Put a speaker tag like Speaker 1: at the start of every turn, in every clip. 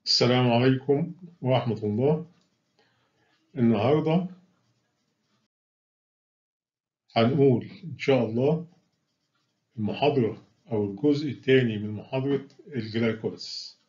Speaker 1: السلام عليكم ورحمة الله النهاردة هنقول إن شاء الله المحاضرة أو الجزء الثاني من محاضرة الجلايكوليس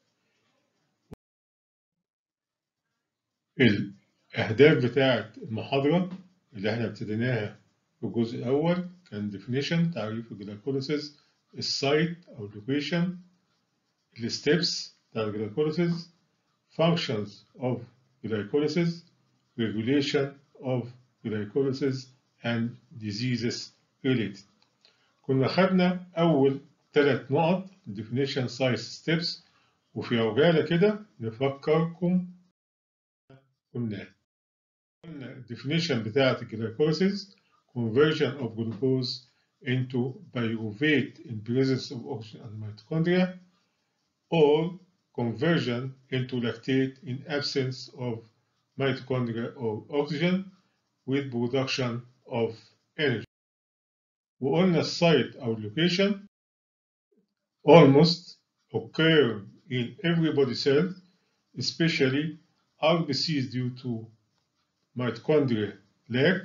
Speaker 1: الأهداف بتاعة المحاضرة اللي احنا ابتديناها في الجزء الأول كان definition تعريف الجلايكوليسيس السايت أو اللوكيشن الستبس بتاع الجلايكوليسيس functions of glycolysis regulation of glycolysis and diseases related كنا خدنا أول ثلاث نقط definition size steps وفي عجالة كده نفكركم قلنا قلنا definition بتاعة الجلايكوليسيس conversion of glucose into pyruvate in presence of oxygen and mitochondria or conversion into lactate in absence of mitochondria or oxygen with production of energy. وقلنا السايت أو location almost occur in every body cell, especially RBCs due to mitochondria lack,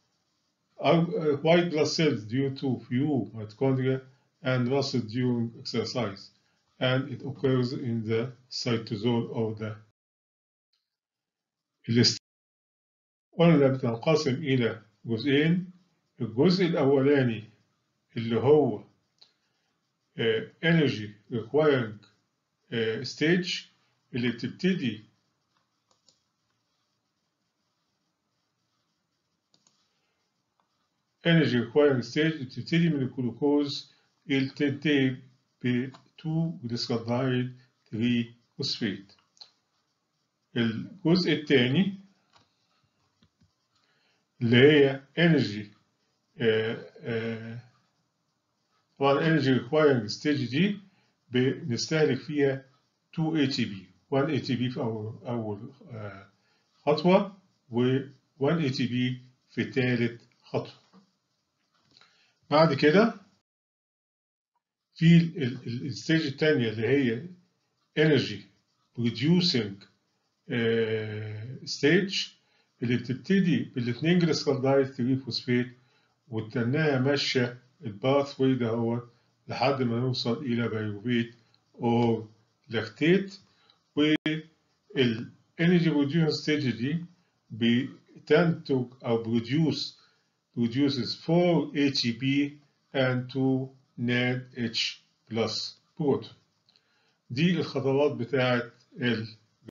Speaker 1: white blood cells due to few mitochondria, and muscle during exercise. and it occurs in the cytosol of the قلنا بتنقسم إلى جزئين الجزء الأولاني اللي هو energy requiring stage اللي بتبتدي energy requiring stage بتبتدي من الجلوكوز اللي تنتهي ب 2 جليسرالدهايد 3 فوسفات الجزء الثاني اللي هي انرجي طبعا انرجي ريكوايرنج ستيج دي بنستهلك فيها 2 اي تي بي 1 اي تي بي في اول اول خطوه و 1 اي تي بي في ثالث خطوه بعد كده في الستيج الثانية اللي هي energy producing stage اللي بتبتدي بالاثنين جليسرالدايد 3 فوسفات وتنها ماشية الباث واي ده هو لحد ما نوصل إلى بيروفيت أو لاكتيت والانرجي producing ستيج دي بتنتج أو produce produces 4 ATP and 2 NAD H بلس بروتون دي الخطوات بتاعت ال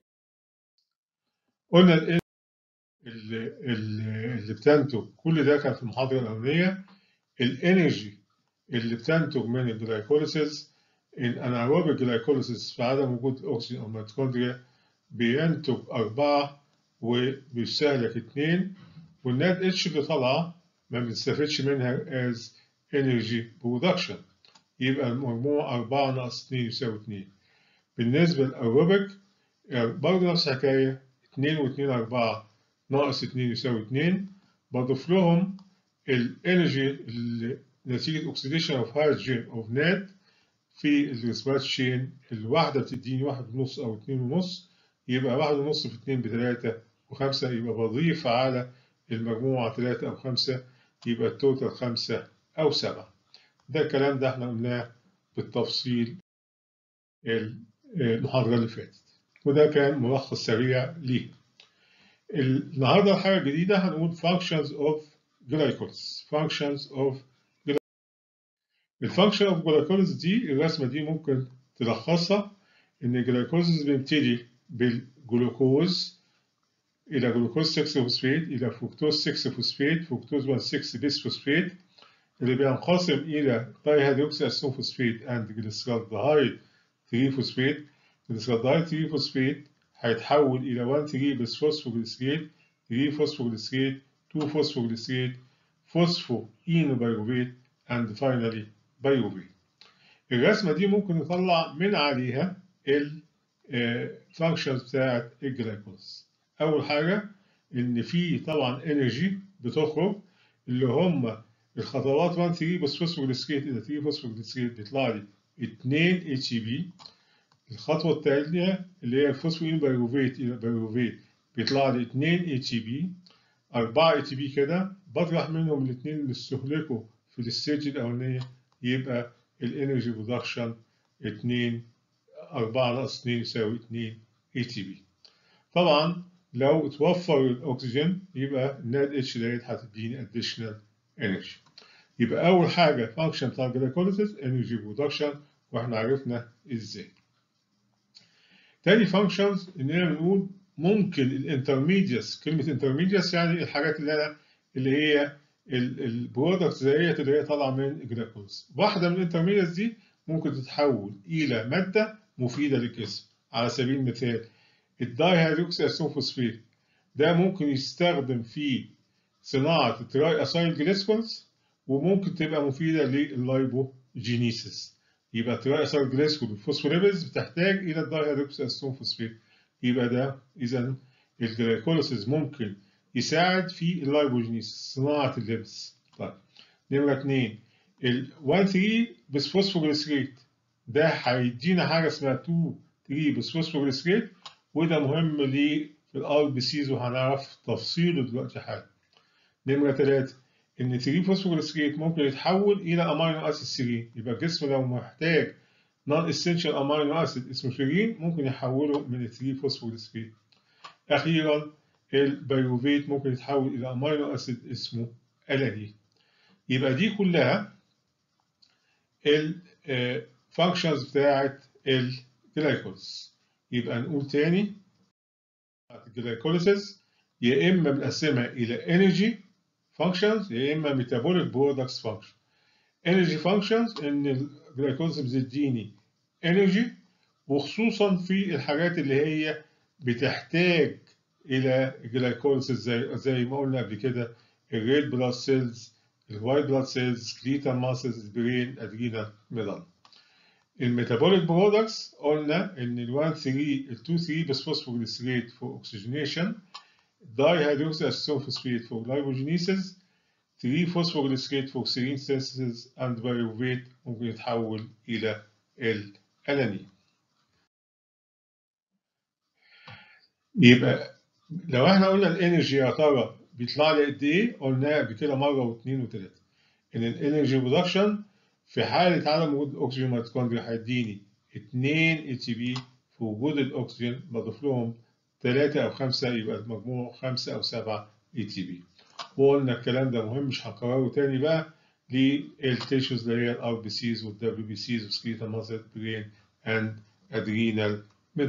Speaker 1: قلنا ال اللي, اللي بتنتج كل ده كان في المحاضرة الأولانية الانرجي اللي بتنتج من الجلايكوليسيس الانايروبيك جلايكوليسيس في عدم وجود أكسجين أو ميتوكوندريا بينتج أربعة وبيستهلك اتنين والناد اتش اللي طالعة ما بنستفدش منها as energy production يبقى المجموع 4 ناقص 2 يساوي 2 بالنسبة للأيروبيك برضه نفس الحكاية 2 و 2 4 ناقص 2 يساوي 2 بضيف لهم الانرجي نتيجة اوكسيديشن اوف هيدروجين اوف ناد في الريسبات شين الواحدة بتديني واحد ونص أو اتنين ونص يبقى واحد ونص في اتنين بتلاتة وخمسة يبقى بضيف على المجموعة تلاتة أو خمسة يبقى التوتال خمسة أو سبعة ده الكلام ده احنا قلناه بالتفصيل المحاضرة اللي فاتت وده كان ملخص سريع ليه النهاردة الحاجة الجديدة هنقول functions of glycolysis functions of الفانكشن اوف glycolysis دي الرسمة دي ممكن تلخصها إن الجلايكوليسيس بيبتدي بالجلوكوز إلى جلوكوز 6 فوسفات إلى فركتوز 6 فوسفات فركتوز 1 6 بيس فوسفات اللي بينقسم إلى دايهيدروكسي أسيد فوسفات أند جليسرالدهايد 3 فوسفات جليسرالدهايد 3 فوسفات هيتحول إلى 1 3 بس فوسفوجليسريت 3 فوسفوجليسريت 2 فوسفوجليسريت فوسفو إينوبيروفيت أند فاينالي بيروفيت الرسمة دي ممكن نطلع من عليها الفانكشنز بتاعت الجلايكوز أول حاجة إن في طبعا انرجي بتخرج اللي هم الخطوات 1 3 بس فوسفوجليسريت إلى 3 فوسفوجليسريت بيطلع لي 2 اتش بي الخطوة التالية اللي هي الفوسفورين بايروفيت إلى بايروفيت بيطلع لي 2 اي تي بي 4 اي تي بي كده بطرح منهم الاثنين اللي استهلكوا في الستيج الأولانية يبقى الانرجي برودكشن 2 4 ناقص 2 يساوي 2 اي تي بي طبعا لو اتوفر الاكسجين يبقى الناد اتش ديت هتديني اديشنال انرجي يبقى اول حاجه فانكشن بتاع الجلايكوليسيس انرجي برودكشن واحنا عرفنا ازاي تاني فانكشنز اننا بنقول ممكن الانترميديس كلمه انترميديس يعني الحاجات اللي انا اللي هي البرودكتس ديت اللي هي طالعه من الجلايكوليسيس واحده من الانترميديس دي ممكن تتحول الى ماده مفيده للجسم على سبيل المثال الداي هيدروكسي اسوفوسفيت ده ممكن يستخدم في صناعة التراي اسايل جليسكولز وممكن تبقى مفيدة لللايبوجينيسيس يبقى التراي اسايل جليسكول والفوسفوليبيدز بتحتاج إلى الداي هيدروكسي اسوفوسفيت يبقى ده إذا الجلايكوليسيس ممكن يساعد في اللايبوجينيسيس صناعة اللبس طيب نمرة اتنين ال 1 3 بسفوسفوجليسريت ده هيدينا حاجة اسمها 2 3 بسفوسفوجليسريت وده مهم لي في الار بي سيز وهنعرف تفصيله دلوقتي حالا. نمرة ثلاثة إن 3 فوسفوجليسريت ممكن يتحول إلى أمينو أسيد سيرين يبقى الجسم لو محتاج نون اسينشال أمينو أسيد اسمه سيرين ممكن يحوله من 3 فوسفوجليسريت. أخيرا البيروفيت ممكن يتحول إلى أمينو أسيد اسمه ألانين. يبقى دي كلها الفانكشنز بتاعت الجلايكولز. يبقى نقول تاني الجلايكوليسيس يا اما بنقسمها الى انرجي فانكشنز يا اما ميتابوليك برودكتس فانكشن انرجي فانكشنز ان الجلايكوليسيس بتديني انرجي وخصوصا في الحاجات اللي هي بتحتاج الى جلايكوليسيس زي زي ما قلنا قبل كده الريد بلاد سيلز الوايت بلاد سيلز سكليتال ماسلز البرين ادرينال ميدان الميتابوليك برودكتس قلنا ان ال 1 3 ال 2 3 بسفوسفوجليسريت فور اوكسجينيشن داي هيدروكسي اسوفوسفيت فور لايبوجينيسيس 3 فوسفوجليسريت فور سيرين سينثيسيس اند بايروفيت ممكن يتحول الى الالانين يبقى لو احنا قلنا الانرجي يا ترى بيطلع لي قد ايه قلناها قبل كده مره واثنين وثلاثه ان الانرجي برودكشن في حالة عدم وجود الأكسجين ميتوكوندريا هيديني 2 اي تي بي في وجود الأكسجين بضيف لهم 3 أو 5 يبقى المجموع 5 أو 7 اي تي بي. وقلنا الكلام ده مهم مش هكرره تاني بقى للتيشوز اللي هي الار بي سيز والدبليو بي سيز وسكيتا مازل برين اند ادرينال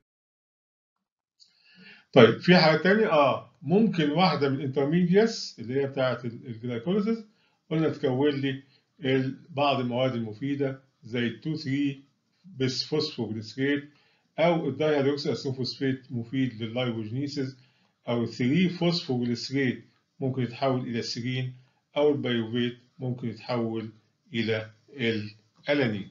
Speaker 1: طيب في حاجة تانية اه ممكن واحدة من الانترميديس اللي هي بتاعة الجلايكوليسيس قلنا تكون لي بعض المواد المفيدة زي 2 3 بس فوسفوجليسريت أو الدايهيدروكسي أسوفوسفيت مفيد لللايبوجينيسيس أو 3 فوسفوجليسريت ممكن يتحول إلى سيرين أو البيروفيت ممكن يتحول إلى الألانين.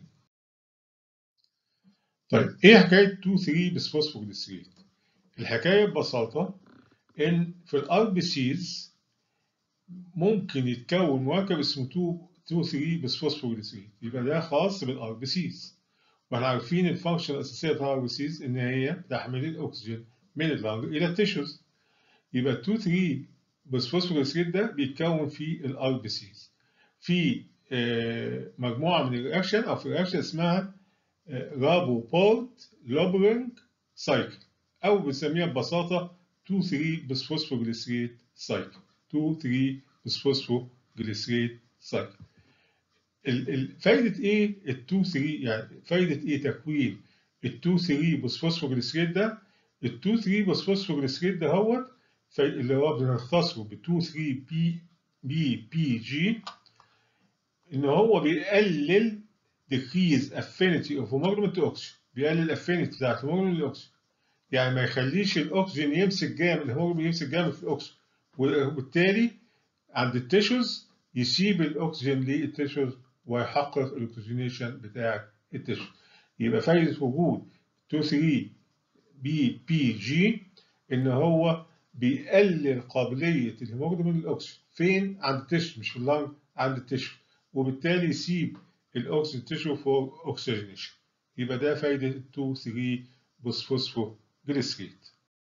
Speaker 1: طيب إيه حكاية 2 3 بس فوسفوجليسريت؟ الحكاية ببساطة إن في الار بي سيز ممكن يتكون مركب اسمه 2 2 3 بس فوسفوجليسريت يبقى ده خاص بالار بي سيز واحنا عارفين الفانكشن الاساسيه بتاع الار بي سيز ان هي تحمل الاكسجين من اللنج الى التيشوز يبقى 2 3 بس فوسفوجليسريت ده بيتكون في الار بي سيز في مجموعه من الرياكشن او في رياكشن اسمها رابو بورت لوبرينج سايكل او بنسميها ببساطه 2 3 بس فوسفوجليسريت سايكل 2 3 بس فوسفوجليسريت سايكل فايدة ايه ال 2 3 يعني فايدة ايه تكوين ال 2 3 بوسفوسفوجليسريت ده ال 2 3 بوسفوسفوجليسريت ده هو اللي هو بنختصره ب 2 3 بي بي بي جي ان هو بيقلل decrease affinity of hemoglobin to oxygen بيقلل الافينيتي بتاعت الهيموجلوبين للاكسجين يعني ما يخليش الاكسجين يمسك جامد الهيموجلوبين يمسك جامد في الاكسجين وبالتالي عند التيشوز يسيب الاكسجين للتيشوز ويحقق الاكسجينيشن بتاع التيشو يبقى فايده وجود 2 3 بي بي جي ان هو بيقلل قابليه الهيموجلوبين للاكسجين فين عند التيشو مش في اللنج عند التيشو وبالتالي يسيب الاكسجين تيشو فور اوكسجينيشن يبقى ده فايدة 2 3 بوسفوسفوجليسريت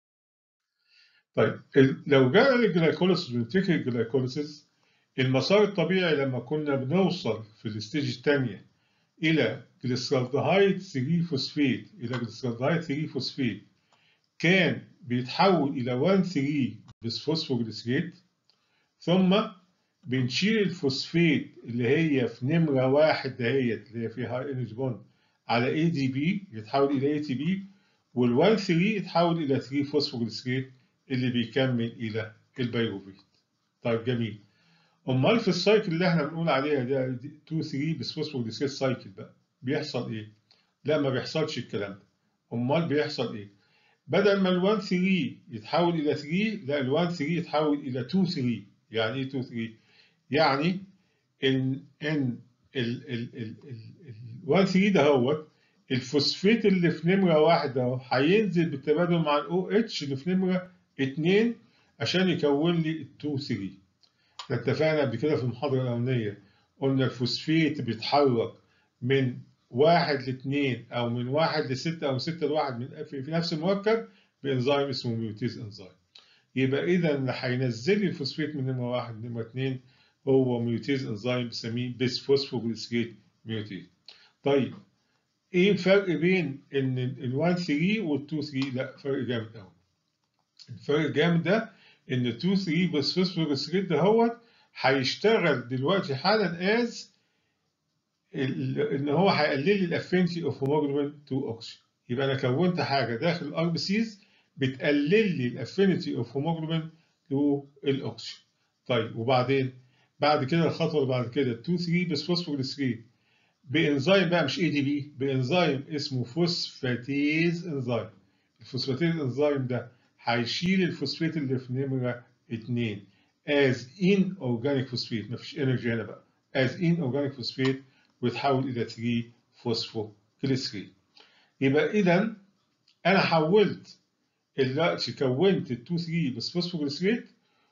Speaker 1: طيب لو جاء للجلايكوليسيس بنفتكر الجلايكوليسيس المسار الطبيعي لما كنا بنوصل في الستيج الثانية إلى جليسرالدهايد 3 فوسفيت إلى جليسرالدهايد 3 فوسفيت كان بيتحول إلى 1 3 بسفوسفوجليسريت ثم بنشيل الفوسفيت اللي هي في نمرة واحد دهيت اللي هي فيها هاي انرجي بوند على اي دي بي يتحول إلى اي تي بي وال1 3 يتحول إلى 3 فوسفوجليسريت اللي بيكمل إلى البيروفيت. طيب جميل. أمال في السايكل اللي احنا بنقول عليها ده 2 3 بس فوسفوجليسريت سايكل بقى بيحصل إيه؟ لا ما بيحصلش الكلام ده. أمال بيحصل إيه؟ بدل ما ال1 3 يتحول إلى 3 لا ال1 3 يتحول إلى 2 3 يعني إيه 2 3؟ يعني إن إن ال ال ال ال 1 3 ده هو الفوسفيت اللي في نمرة واحد ده هينزل بالتبادل مع ال OH اللي في نمرة 2 عشان يكون لي ال 2 3 احنا اتفقنا قبل كده في المحاضرة الأولانية قلنا الفوسفيت بيتحرك من واحد لاثنين أو من واحد لستة أو ستة لواحد من في نفس المركب بإنزيم اسمه ميوتيز إنزيم. يبقى إذا اللي هينزل لي الفوسفيت من نمرة واحد لنمرة اثنين هو ميوتيز إنزيم بنسميه بيس فوسفوجليسريت ميوتيز. طيب إيه الفرق بين إن ال 1 3 وال 2 3؟ لا فرق جامد أوي. الفرق الجامد ده إن 2 3 بيس فوسفوجليسريت ده هو هيشتغل دلوقتي حالا از ان هو هيقلل لي الافينتي اوف هيموجلوبين تو اوكسجين يبقى انا كونت حاجه داخل الار بي سيز بتقلل لي الافينيتي اوف هيموجلوبين تو الاكسجين طيب وبعدين بعد كده الخطوه اللي بعد كده 2 3 بس فوسفوجليسرين بانزيم بقى مش اي دي بي بانزيم اسمه فوسفاتيز انزيم الفوسفاتيز انزيم ده هيشيل الفوسفات اللي في نمره 2 as inorganic phosphate مفيش انرجي هنا بقى as inorganic phosphate ويتحول إلى 3 فوسفوجليسرين يبقى إذا أنا حولت دلوقتي كونت ال 2 3 بس فوسفوجليسريت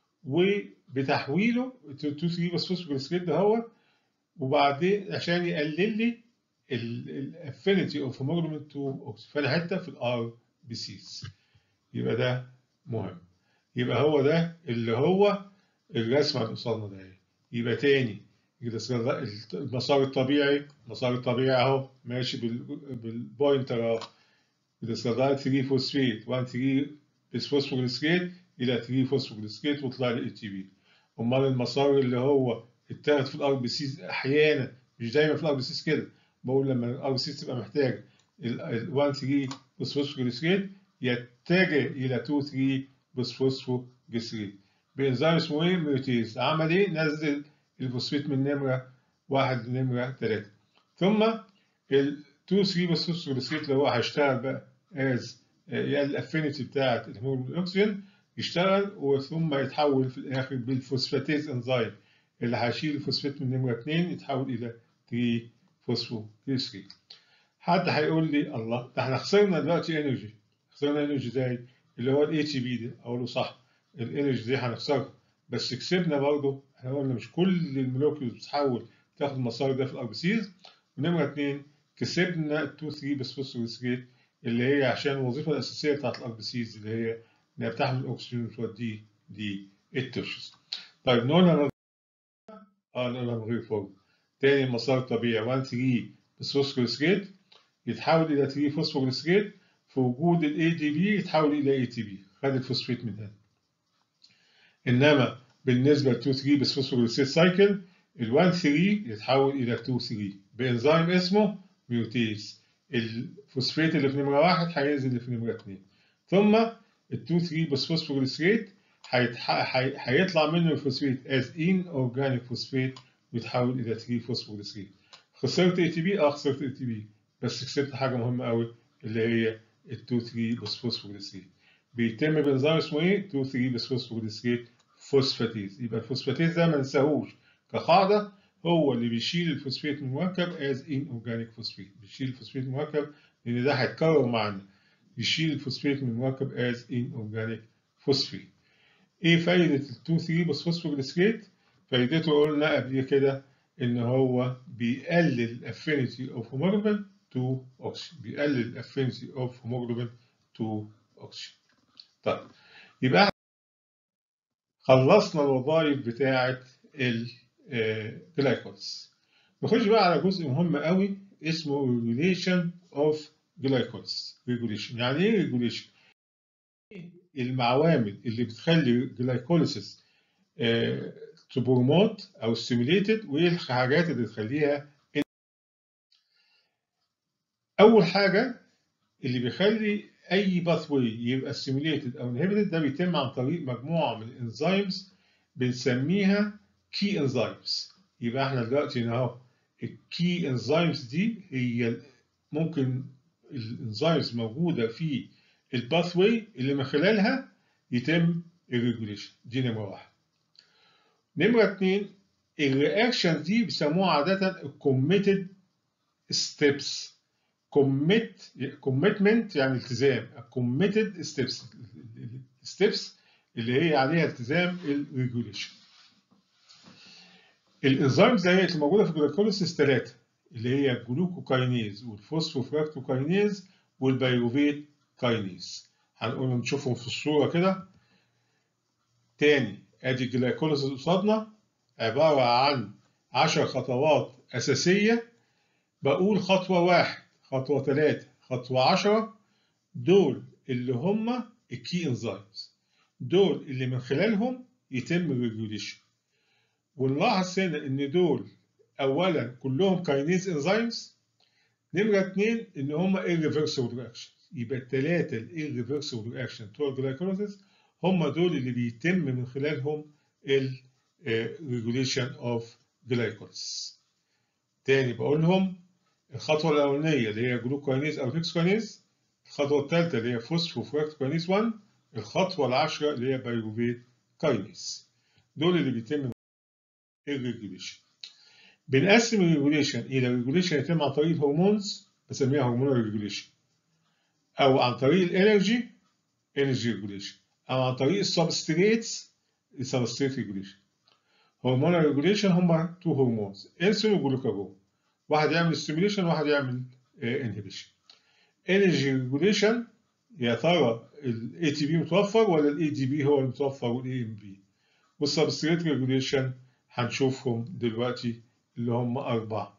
Speaker 1: وبتحويله 2 3 بس فوسفوجليسريت ده هو وبعدين عشان يقلل لي الافينيتي اوف هيموجلوبين تو اوكسجين فانا حته في الار بي سيز يبقى ده مهم يبقى هو ده اللي هو الرسمه اللي قصادنا ده يبقى تاني المسار الطبيعي المسار الطبيعي اهو ماشي بالبوينتر اهو بتستخدم 3 فوسفيت 1 3 بس فوسفوجليسريت الى 3 فوسفوجليسريت وطلع لي اي تي بي امال المسار اللي هو اتاخد في الار بي سيز احيانا مش دايما في الار بي سيز كده بقول لما الار بي سيز تبقى محتاج ال 1 3 بس فوسفوجليسريت يتجه الى 2 3 بس فوسفوجليسريت بانزيم اسمه ايه ميوتيز عمل ايه نزل الفوسفيت من نمرة واحد لنمرة تلاتة ثم ال 2 3 بس فوسفوجليسريت اللي هو هيشتغل بقى از يعني الافينيتي بتاعت الهيموجلوبين الاكسجين يشتغل وثم يتحول في الاخر بالفوسفاتيز انزيم اللي هيشيل الفوسفات من نمرة 2 يتحول الى 3 فوسفوجليسريت حد هيقول لي الله ده احنا خسرنا دلوقتي انرجي خسرنا انرجي ازاي؟ اللي هو الاي تي بي ده اقول له صح الانرجي دي هنخسرها بس كسبنا برضه احنا قلنا مش كل المولوكيولز بتحاول تاخد المسار ده في الار بي سيز ونمره اثنين كسبنا 2 3 بس فوسفوريسريت اللي هي عشان الوظيفه الاساسيه بتاعت الار بي سيز اللي هي انها بتحمل الاكسجين وتوديه دي التشخيص. طيب نقولها اه نقولها من غير فوق. تاني المسار الطبيعي 1 3 بس فوسفوريسريت يتحول الى 3 فوسفوريسريت في وجود الاي دي بي يتحول الى اي تي بي خد الفوسفيت من هنا. انما بالنسبه ل 2 3 بس فوسفوريسريت سايكل ال 1 3 يتحول الى 2 3 بانزيم اسمه ميوتيز الفوسفات اللي في نمره 1 هينزل اللي في نمره 2 ثم ال 2 3 بس فوسفوريسريت هيطلع منه الفوسفات از ان اورجانيك فوسفات ويتحول الى 3 فوسفوريسريت خسرت اي تي بي اه خسرت اي تي بي بس كسبت حاجه مهمه قوي اللي هي ال 2 3 بس فوسفوريسريت بيتم بانزيم اسمه ايه 2 3 بس فوسفوريسريت فوسفاتيز يبقى الفوسفاتيز ده ما ننساهوش كقاعده هو اللي بيشيل الفوسفات من المركب از ان اورجانيك فوسفيت بيشيل الفوسفات من المركب لان ده هيتكرر معانا يشيل الفوسفات من المركب از ان اورجانيك فوسفيت ايه فايده ال 2 3 بس فوسفوجليسريت فايدته قلنا قبل كده ان هو بيقلل الافينيتي اوف هيموجلوبين to oxygen بيقلل الافينيتي اوف هيموجلوبين to oxygen طيب يبقى احنا خلصنا الوظائف بتاعه الجلايكوليس نخش بقى على جزء مهم قوي اسمه regulation of glycolysis regulation يعني ايه regulation العوامل اللي بتخلي الجلايكوليسيس تبروموت او ستيميليتد وايه الحاجات اللي تخليها اول حاجه اللي بيخلي اي باثوي يبقى ستيميليتد او انهبيتد ده بيتم عن طريق مجموعه من الانزيمز بنسميها كي انزيمز يبقى احنا دلوقتي هنا اهو الكي انزيمز دي هي ممكن الانزيمز موجوده في الباثوي اللي من خلالها يتم الريجوليشن دي نمره واحد نمره اتنين الرياكشن دي بيسموها عاده الكوميتد ستيبس كوميت كوميتمنت يعني التزام كوميتد ستيبس ستيبس اللي هي عليها التزام الريجوليشن الانزيمز اللي هي موجوده في الجلايكوليسيس ثلاثه اللي هي الجلوكوكاينيز والفوسفوفراكتوكاينيز والبيروفيت كاينيز هنقول نشوفهم في الصوره كده تاني ادي الجلايكوليسيس قصادنا عباره عن 10 خطوات اساسيه بقول خطوه واحد خطوه ثلاثه خطوه 10 دول اللي هم الكي انزيمز دول اللي من خلالهم يتم الريجوليشن ونلاحظ هنا ان دول اولا كلهم كاينيز انزيمز نمره اثنين ان هم irreversible رياكشن يبقى الثلاثه الirreversible رياكشن بتوع الجلايكوليسيس هم دول اللي بيتم من خلالهم الريجوليشن اوف جلايكوليسيس تاني بقول لهم الخطوه الاولانيه اللي هي جلوكوكاينيز او هيكسكاينيز الخطوه الثالثه اللي هي فوسفوفراكتوكاينيز 1 الخطوه العاشره اللي هي بايروفيت كاينيز دول اللي بيتم الريجوليشن بنقسم الريجوليشن الى ريجوليشن يتم عن طريق الهرمونز بسميها هرمونال ريجوليشن او عن طريق الانرجي انرجي ريجوليشن او عن طريق السبستريتس السبستريت ريجوليشن هرمونال ريجوليشن هم تو هرمونز انسولين وجلوكاجون واحد يعمل ستيميوليشن وواحد يعمل انهبيشن انرجي ريجوليشن يا ترى الاي تي بي متوفر ولا الاي دي بي هو المتوفر والاي ام بي والسبستريت ريجوليشن هنشوفهم دلوقتي اللي هم أربعة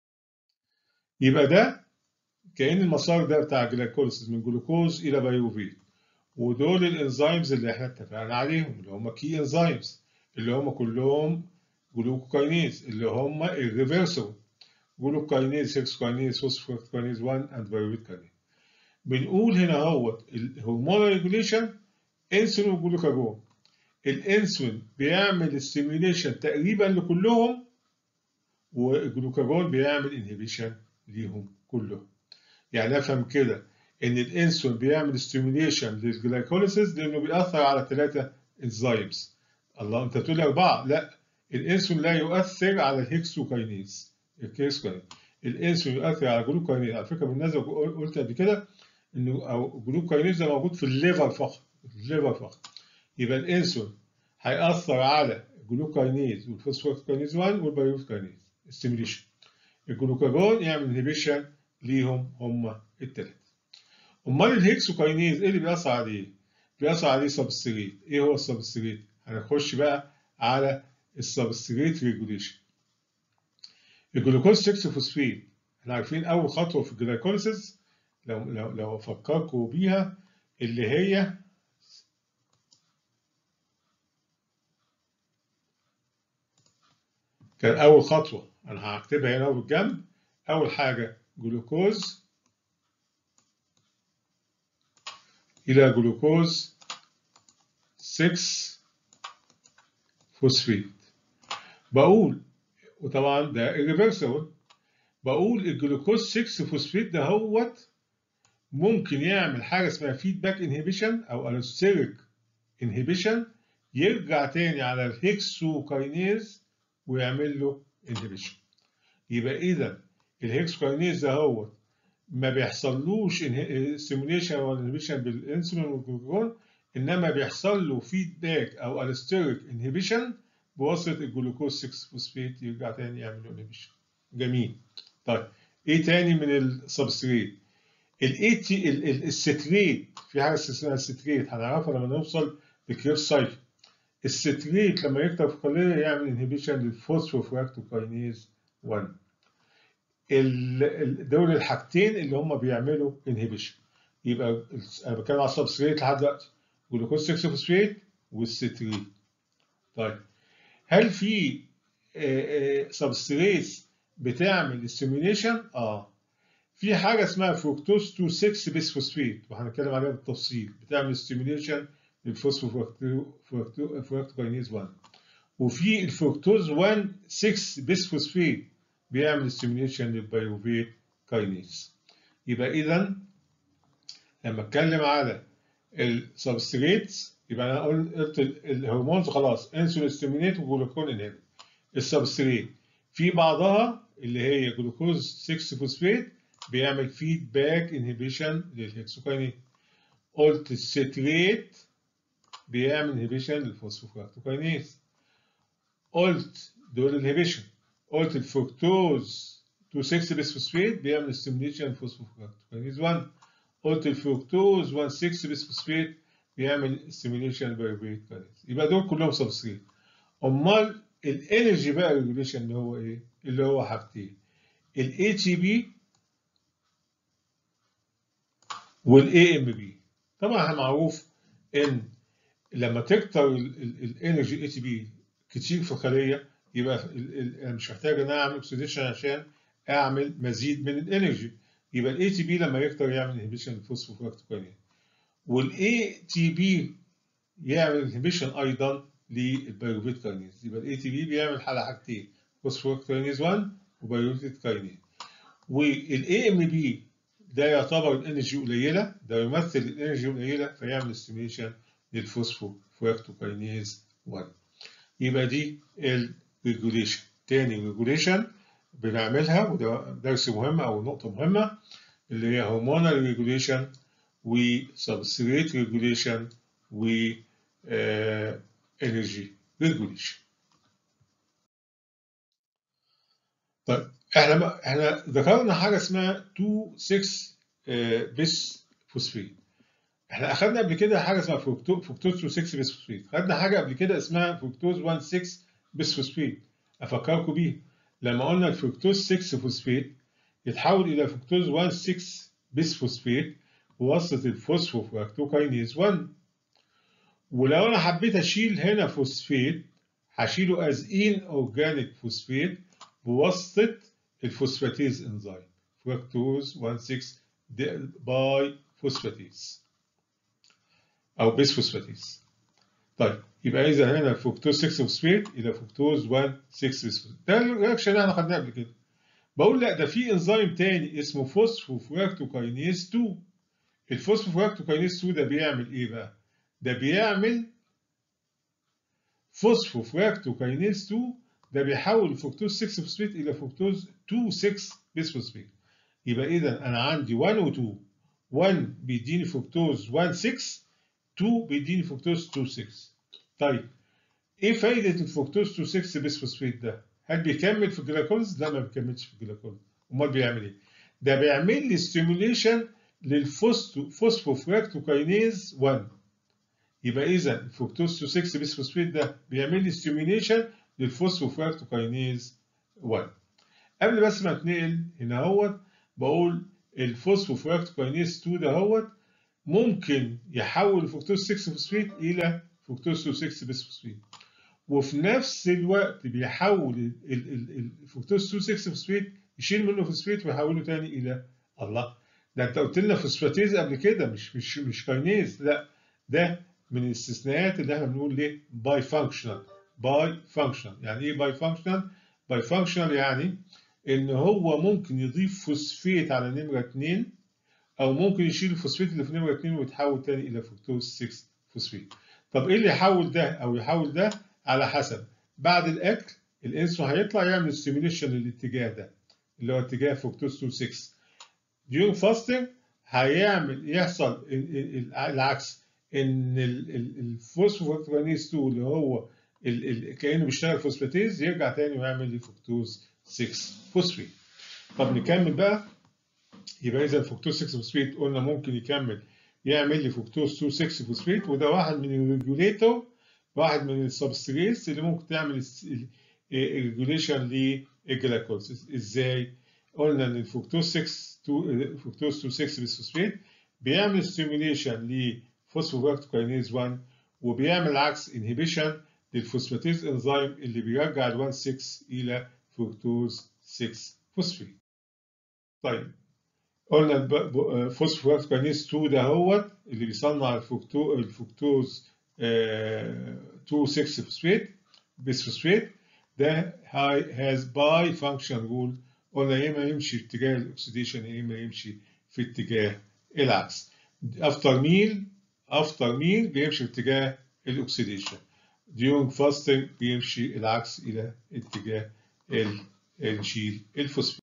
Speaker 1: يبقى ده كأن المسار ده بتاع الجلايكوليسيس من جلوكوز إلى بايروفيت ودول الانزيمز اللي احنا اتفقنا عليهم اللي هم كي انزيمز اللي هم كلهم جلوكوكاينيز اللي هم الريفرسبل جلوكوكاينيز هيكسوكاينيز فوسفوكاينيز 1 اند بايروفيت كاينيز بنقول هنا اهوت الهرمونال ريجوليشن انسولين وجلوكاجون الانسولين بيعمل ستيميوليشن تقريبا لكلهم والجلوكاجون بيعمل انهبيشن ليهم كلهم يعني افهم كده ان الانسولين بيعمل ستيميوليشن للجلايكوليسيس لانه بيأثر على ثلاثه انزيمز الله انت تقول لي اربعه لا الانسولين لا يؤثر على الهيكسوكاينيز الكيسكاينيز الانسولين يؤثر على الجلوكاينيز على فكره بالمناسبه قلت قبل كده انه او الجلوكاينيز ده موجود في الليفر فقط الليفر فقط يبقى الانسولين هيأثر على الجلوكاينيز والفوسفوكاينيز 1 والبايوكاينيز ستيميوليشن الجلوكاجون يعمل انهبيشن ليهم هم الثلاثه امال الهيكسوكاينيز ايه اللي بيأثر عليه؟ بيأثر عليه سبستريت ايه هو السبستريت؟ هنخش بقى على السبستريت ريجوليشن الجلوكوز 6 فوسفيت احنا عارفين اول خطوه في الجلايكوليسيس لو لو لو افكركم بيها اللي هي كان أول خطوة أنا هكتبها هنا بالجنب أول حاجة جلوكوز إلى جلوكوز 6 فوسفيت بقول وطبعا ده irreversible بقول الجلوكوز 6 فوسفيت ده هوت ممكن يعمل حاجة اسمها فيدباك انهبيشن أو الوستيريك انهبيشن يرجع تاني على الهيكسوكاينيز ويعمل له انهبيشن يبقى اذا الهيكسوكاينيز ده هو ما بيحصلوش ستيموليشن ولا انهبيشن بالانسولين والجلوكاجون انما بيحصل له فيدباك او الستيريك انهبيشن بواسطه الجلوكوز 6 فوسفيت يرجع تاني يعمل له انهبيشن جميل طيب ايه تاني من السبستريت الاي تي الستريت في حاجه اسمها الستريت هنعرفها لما نوصل لكريب سايكل الستريت لما يكتر في الخليه يعمل انهبيشن للفوسفوفراكتوكاينيز 1 دول الحاجتين اللي هم بيعملوا انهبيشن يبقى انا بتكلم على السبستريت لحد دلوقتي جلوكوز 6 فوسفيت والستريت طيب هل في سبستريتس بتعمل ستيميوليشن؟ اه في حاجه اسمها فروكتوز 2 6 بيس فوسفيت وهنتكلم عليها بالتفصيل بتعمل ستيميوليشن للفوسفوفراكتوكاينيز 1 وفي الفركتوز 1 6 بيس فوسفيت بيعمل ستيميوليشن للبيروفيت كاينيز يبقى اذا لما اتكلم على السبستريتس يبقى انا قلت الهرمونز خلاص انسولين ستيميوليت وجلوكون انهبيت السبستريت في بعضها اللي هي جلوكوز 6 فوسفيت بيعمل فيدباك انهبيشن للهكسوكاينين قلت الستريت بيعمل انهبيشن للفوسفوفراكتوكاينيز قلت دول انهبيشن قلت الفركتوز 2 6 بيسفوسفيت بيعمل ستيميوليشن للفوسفوفراكتوكاينيز 1 قلت الفركتوز 1 6 بيسفوسفيت بيعمل ستيميوليشن للبيروفيت كاينيز يبقى دول كلهم سبستريت امال الانرجي بقى ريجوليشن اللي هو ايه؟ اللي هو حاجتين الاي تي بي والاي ام بي طبعا معروف ان لما تكتر الانرجي اي تي بي كتير في الخليه يبقى انا مش محتاج ان انا اعمل اوكسيديشن عشان اعمل مزيد من الانرجي يبقى الاي تي بي لما يكتر يعمل انهبيشن للفوسفوفراكتوكاينين والاي تي بي يعمل انهبيشن ايضا للبيروفيت كاينيز يبقى الاي تي بي بيعمل على حاجتين فوسفوفراكتوكاينيز 1 وبيروفيت كاينيز والاي ام بي ده يعتبر الانرجي قليله ده يمثل الانرجي قليله فيعمل ستيميشن للفوسفوفراكتوكاينيز 1 يبقى دي الريجوليشن تاني ريجوليشن بنعملها وده درس مهم او نقطه مهمه اللي هي هرمونال ريجوليشن وسبستريت ريجوليشن و انرجي ريجوليشن طيب احنا احنا ذكرنا حاجه اسمها 2 6 بيس فوسفيت احنا اخذنا قبل كده حاجه اسمها فوكتوز 2 6 بيس فوسفيت خدنا حاجه قبل كده اسمها فوكتوز 1 6 بيس فوسفيت افكركم بيها لما قلنا الفوكتوز 6 فوسفيت يتحول الى فوكتوز 1 6 بيس فوسفيت بواسطه الفوسفوفراكتوكاينيز 1 ولو انا حبيت اشيل هنا فوسفيت هشيله از ان اورجانيك فوسفيت بواسطه الفوسفاتيز انزيم فراكتوز 1 6 باي فوسفاتيز او بيس فوسفاتيز طيب يبقى اذا هنا فوكتوز 6 فوسفيت الى فوكتوز 1 6 فوسفيت ده الرياكشن اللي احنا خدناه قبل كده بقول لا ده في انزيم تاني اسمه فوسفوفراكتوكاينيز 2 الفوسفوفراكتوكاينيز 2 ده بيعمل ايه بقى؟ ده بيعمل فوسفوفراكتوكاينيز 2 ده بيحول الفركتوز 6 فوسفيت الى فركتوز 2 6 بيس فوسفيت يبقى اذا انا عندي 1 و 2 1 بيديني فركتوز 1 6 2 بيديني فركتوز 2 6 طيب ايه فايده الفركتوز 2 6 بيس فوسفيت ده؟ هل بيكمل في الجلايكوليز؟ لا ما بيكملش في الجلايكوليز امال بيعمل ايه؟ ده بيعمل لي ستيموليشن للفوسفوفراكتوكاينيز 1 يبقى اذا الفركتوز 6 بيس فوسفيت ده بيعمل لي ستيميوليشن للفوسفوفراكتوكاينيز 1 قبل بس ما اتنقل هنا اهوت بقول الفوسفوفراكتوكاينيز 2 ده اهوت ممكن يحول الفركتوز 6 فوسفيت الى فركتوز 6 بيس فوسفيت وفي نفس الوقت بيحول الفركتوز 6 فوسفيت يشيل منه فوسفيت ويحوله تاني الى الله ده انت قلت لنا فوسفاتيز قبل كده مش مش مش كاينيز لا ده من الاستثناءات اللي احنا بنقول ليه باي فانكشنال باي فانكشنال يعني ايه باي فانكشنال باي فانكشنال يعني ان هو ممكن يضيف فوسفيت على نمره 2 او ممكن يشيل الفوسفيت اللي في نمره 2 ويتحول تاني الى فركتوز 6 فوسفيت طب ايه اللي يحول ده او يحول ده على حسب بعد الاكل الانسولين هيطلع يعمل ستيميوليشن للاتجاه ده اللي هو اتجاه فركتوز 2 6 during fasting هيعمل يحصل العكس ان الفوسفوفراكتوكاينيز 2 اللي هو كانه بيشتغل فوسفاتيز يرجع تاني ويعمل لي فركتوز 6 فوسفيت طب نكمل بقى يبقى اذا الفركتوز 6 فوسفيت قلنا ممكن يكمل يعمل لي فركتوز 2 6 فوسفيت وده واحد من الريجوليتور واحد من السبستريتس اللي ممكن تعمل ريجوليشن للجلايكوليسيس ازاي؟ قلنا ان الفركتوز 6 فركتوز 2 6 فوسفيت بيعمل ستيميوليشن لفوسفوفاكتوكاينيز 1 وبيعمل عكس انهبيشن للفوسفاتيز انزيم اللي بيرجع ال 1 6 الى فركتوز 6 فوسفيت. طيب قلنا فوسفوفاكتوكاينيز 2 ده هو اللي بيصنع الفركتوز 2 6 فوسفيت بسفوسفيت ده هاز باي فانكشن رول قلنا يا اما يمشي في اتجاه الاكسيديشن يا اما يمشي في اتجاه العكس افتر ميل افتر ميل بيمشي في اتجاه الاكسيديشن during fasting بيمشي العكس الى اتجاه نشيل الفوسفات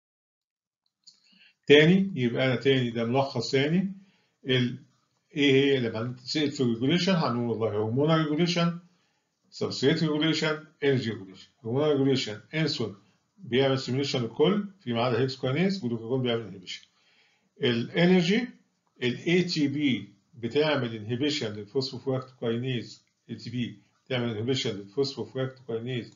Speaker 1: تاني يبقى انا تاني ده ملخص تاني ال ايه هي لما نتسال في الريجوليشن هنقول والله هرمونال ريجوليشن سبستريت ريجوليشن انرجي ريجوليشن هرمونال ريجوليشن انسولين بيعمل سيميليشن للكل فيما عدا هيكس كوينيز جلوكاجون بيعمل انهبيشن الانرجي الاي تي بي بتعمل انهبيشن للفوسفوفراكتوكاينيز اي تي بي بتعمل انهبيشن للفوسفوفراكتوكاينيز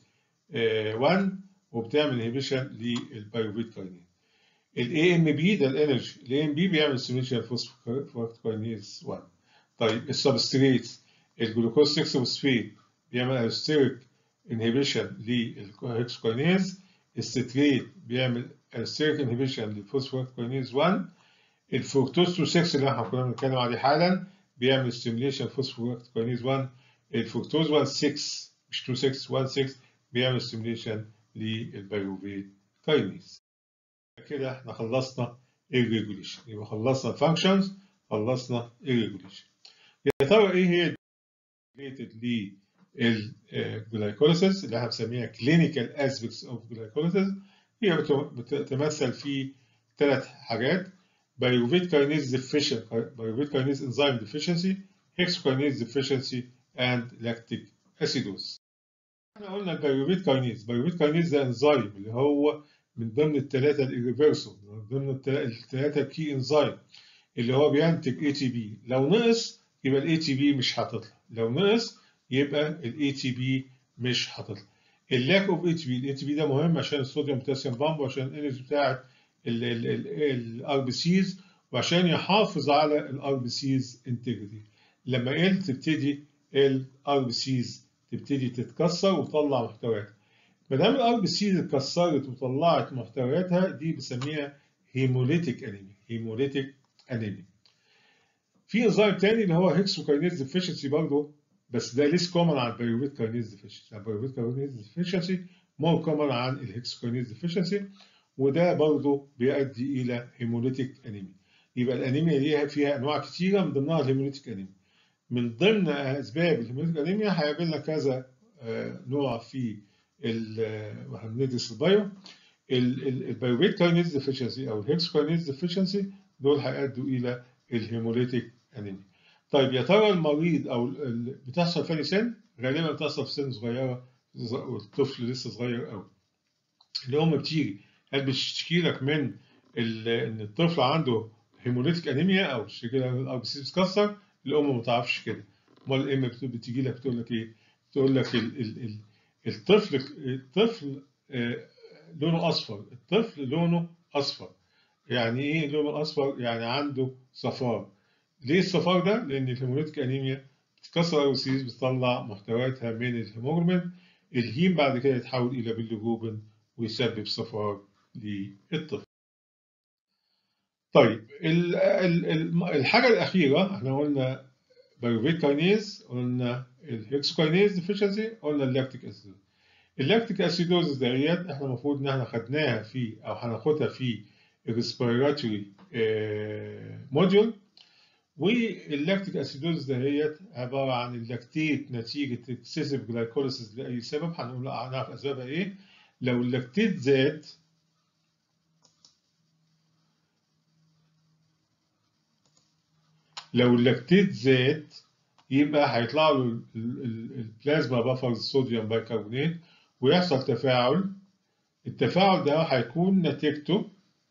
Speaker 1: 1 وبتعمل انهبيشن للبايروفيت كاينيز الاي ام بي ده الانرجي الاي ام بي بيعمل سيميليشن للفوسفوفراكتوكاينيز 1 طيب السبستريتس الجلوكوز 6 فوسفيت بيعمل الستيريك انهبيشن للهكسكوينيز الستريت بيعمل الستيريك انهبيشن للفوسفوكوينيز 1 الفركتوز 2 6 اللي احنا كنا بنتكلم عليه حالا بيعمل ستيميليشن فوسفوكوينيز 1 الفركتوز 1 6 مش 2 6 1 6 بيعمل ستيميليشن للبيروفيت كاينيز كده احنا خلصنا الريجوليشن يبقى خلصنا الفانكشنز خلصنا الريجوليشن يا ترى ايه هي related للجلايكوليسيس اللي احنا بنسميها clinical aspects of glycolysis هي بتتمثل في ثلاث حاجات pyruvate kinase deficient pyruvate kinase enzyme deficiency hexokinase deficiency and lactic acidosis احنا قلنا البيروفيت كاينيز البيروفيت كاينيز ده انزيم اللي هو من ضمن الثلاثه الريفرسو من ضمن الثلاثه الكي انزيم اللي هو بينتج اي تي بي لو نقص يبقى الاي تي بي مش هتطلع لو نقص يبقى الاي تي بي مش هتطلع اللاك اوف اي تي بي الاي تي بي ده مهم عشان الصوديوم بوتاسيوم بامب وعشان الانرجي بتاعت الار بي سيز وعشان يحافظ على الار بي سيز انتجريتي لما قل تبتدي الار بي سيز تبتدي تتكسر وتطلع محتويات ما دام الار بي سيز اتكسرت وطلعت محتوياتها دي بنسميها هيموليتيك انيميا هيموليتيك انيميا في انزيم تاني اللي هو هيكسوكاينيز ديفيشنسي برضه بس ده ليس كومن عن البيروفيت كاينيز ديفيشنسي البيروفيت كاينيز ديفيشنسي مور كومن عن الهيكسوكاينيز ديفيشنسي وده برضه بيؤدي الى هيموليتيك انيميا يبقى الانيميا ليها فيها انواع كتيره من ضمنها الهيموليتيك انيميا من ضمن اسباب الهيموليتيك انيميا هيقابلنا كذا نوع في واحنا بندرس البايو البيروفيت كاينيز ديفيشنسي او الهيكسوكاينيز ديفيشنسي دول هيؤدوا الى الهيموليتيك انيميا طيب يا ترى المريض او بتحصل في سن غالبا بتحصل في سن صغيره والطفل لسه صغير قوي الام بتيجي هل بتشتكي لك من ان الطفل عنده هيموليتيك انيميا او بتشتكي لك الار بي سي بتتكسر الام ما تعرفش كده امال الام بتيجي لك بتقول لك ايه تقول لك ال ال ال الطفل الطفل لونه اصفر الطفل لونه اصفر يعني ايه لونه اصفر يعني عنده صفار ليه الصفار ده لان الهيموليتيك انيميا بتكسر الروسيس بتطلع محتوياتها من الهيموجلوبين الهيم بعد كده يتحول الى بيليروبين ويسبب صفار للطفل طيب الحاجه الاخيره احنا قلنا بيروفيت كاينيز قلنا الهكسوكاينيز ديفيشنسي قلنا اللاكتيك اسيد اللاكتيك اسيدوز ديت احنا المفروض ان احنا خدناها في او هناخدها في الريسبيراتوري موديول واللاكتيك اسيدوز دهيت عباره عن اللاكتيت نتيجه اكسسيف جلايكوليسيس لاي سبب هنقول هنعرف اسبابها ايه لو اللاكتيت زاد لو اللاكتيت زاد يبقى هيطلع له البلازما بافرز صوديوم بايكربونات ويحصل تفاعل التفاعل ده هيكون نتيجته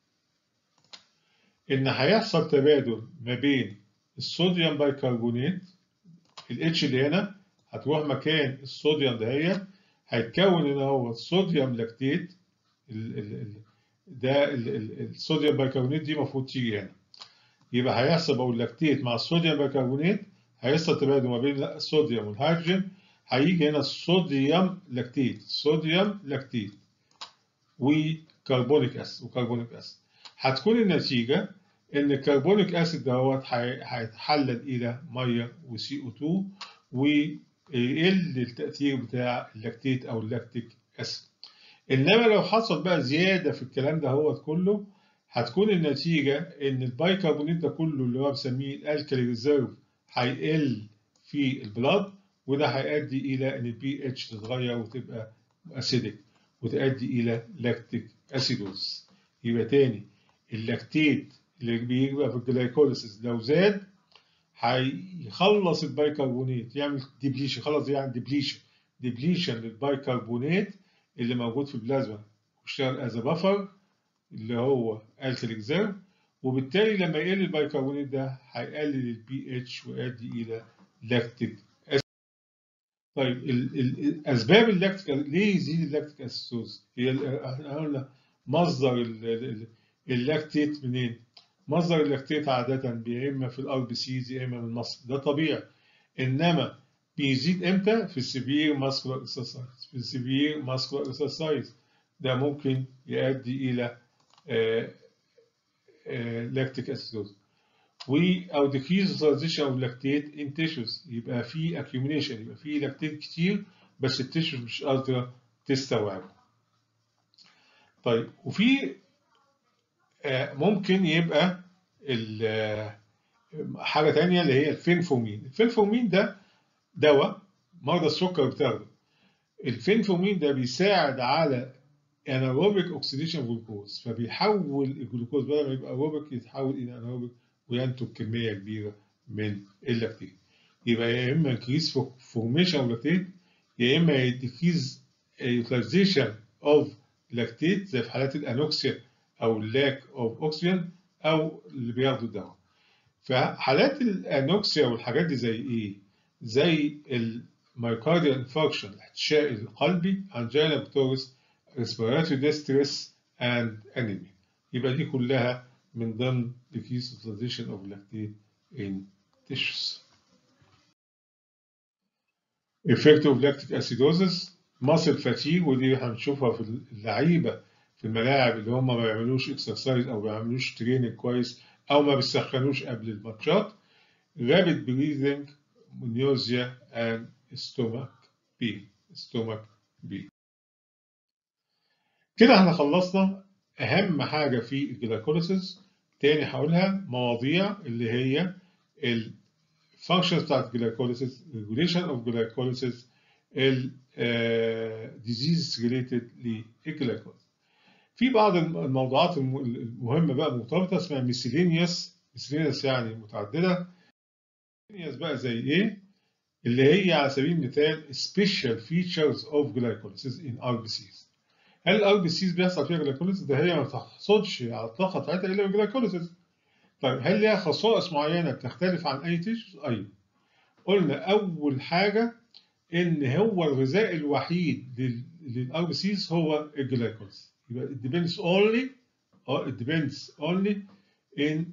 Speaker 1: إن هيحصل تبادل ما بين الصوديوم بايكربونات ال H اللي هنا هتروح مكان الصوديوم دهيت هيتكون هنا هو صوديوم لاكتيت ال ال ال ده ال ال الصوديوم بايكربونات دي المفروض تيجي هنا يبقى هيحصل بقول لاكتيت مع الصوديوم بايكربونات هيحصل تبادل ما بين الصوديوم والهيدروجين هيجي هنا الصوديوم لاكتيت صوديوم لاكتيت وكربونيك اسيد وكربونيك اسيد هتكون النتيجه ان الكربونيك اسيد دوت هيتحلل الى ميه وسي او 2 ويقل التاثير بتاع اللاكتيت او اللاكتيك اسيد انما لو حصل بقى زياده في الكلام ده هو كله هتكون النتيجه ان البايكربونات ده كله اللي هو بنسميه الالكالي ريزيرف هيقل في البلاد وده هيؤدي الى ان البي اتش تتغير وتبقى اسيدك وتؤدي الى لاكتيك اسيدوز يبقى تاني اللاكتيت اللي بيبقى في الجلايكوليسيس لو زاد هيخلص البايكربونات يعمل ديبليشن خلص يعني ديبليشن ديبليشن للبايكربونات اللي موجود في البلازما واشتغل از بفر اللي هو الكاليك ريزيرف وبالتالي لما يقل البايكربونات ده هيقلل البي اتش ويؤدي الى لاكتيك طيب ال ال اسباب اللاكتيك ليه يزيد اللاكتيك اسيدوز؟ هي احنا قلنا مصدر اللاكتيت منين؟ مصدر اللاكتيت عادة يا إما في الار بي سيز يا إما من المصل ده طبيعي إنما بيزيد إمتى؟ في السيفير ماسكولار اكسرسايز في السيفير ماسكولار اكسرسايز ده ممكن يؤدي إلى لاكتيك اسيدوز و أو decrease utilization of lactate in tissues يبقى في accumulation يبقى في لاكتيت كتير بس التيشوز مش قادرة تستوعبه. طيب وفي ممكن يبقى حاجة تانية اللي هي الفينفورمين الفينفورمين ده دواء مرضى السكر بتاخده الفينفورمين ده بيساعد على اناروبيك اوكسيديشن جلوكوز فبيحول الجلوكوز بدل ما يبقى اروبيك يتحول الى اناروبيك وينتج كمية كبيرة من اللاكتيت يبقى يا اما انكريز فورميشن اوف لاكتيت يا اما يديكريز يوتيلايزيشن اوف لاكتيت زي في حالات الانوكسيا او اللاك اوف اوكسجين او اللي بياخدوا الدواء فحالات الانوكسيا والحاجات دي زي ايه زي المايكارديال انفاركشن الاحتشاء القلبي انجينا بتورس ريسبيراتوري ديستريس اند انيميا يبقى دي كلها من ضمن decreased utilization of lactate in tissues. Effect of lactic acidosis muscle fatigue ودي هنشوفها في اللعيبه في الملاعب اللي هم ما بيعملوش اكسرسايز او ما بيعملوش تريننج كويس او ما بيسخنوش قبل الماتشات rapid breathing nausea and stomach pain stomach pain كده احنا خلصنا اهم حاجه في الجلايكوليسيس تاني هقولها مواضيع اللي هي الفانكشنز بتاعت الجلايكوليسيس ريجوليشن اوف جلايكوليسيس ال ديزيز ريليتد للجلايكوليسيس في بعض الموضوعات المهمة بقى مرتبطة اسمها ميسيلينيوس ميسيلينيوس يعني متعددة ميسيلينيوس بقى زي ايه؟ اللي هي على سبيل المثال special features of glycolysis in RBCs هل الار بي سيز بيحصل فيها جلايكوليسيس؟ ده هي ما تحصلش على الطاقة بتاعتها إلا بالجلايكوليسيس. طيب هل ليها خصائص معينة بتختلف عن أي تيشوز؟ أيوه. قلنا أول حاجة إن هو الغذاء الوحيد للار بي سيز هو الجلايكوليسيس. يبقى it depends only or it depends only in